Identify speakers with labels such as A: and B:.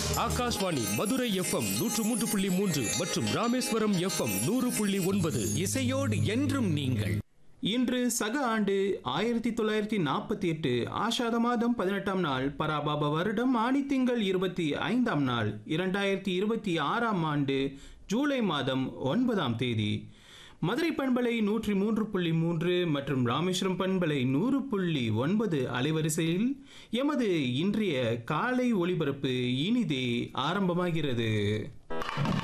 A: Akashvani Madurai FM நூற்று மூன்று புள்ளி மூன்று மற்றும் ராமேஸ்வரம் எஃப்எம் நூறு புள்ளி ஒன்பது
B: இசையோடு என்றும் நீங்கள்
C: இன்று சக ஆண்டு ஆயிரத்தி தொள்ளாயிரத்தி நாற்பத்தி எட்டு ஆஷாத மாதம் பதினெட்டாம் நாள் பராபாப வருடம் ஆணி திங்கள் இருபத்தி ஐந்தாம் நாள் இரண்டாயிரத்தி இருபத்தி ஆறாம் ஆண்டு ஜூலை மாதம் ஒன்பதாம் தேதி மதுரை பண்பலை நூற்றி மூன்று புள்ளி மூன்று மற்றும் ராமேஸ்வரம் பண்பலை நூறு புள்ளி ஒன்பது அலைவரிசையில் எமது இன்றைய காலை ஒளிபரப்பு இனிதே ஆரம்பமாகிறது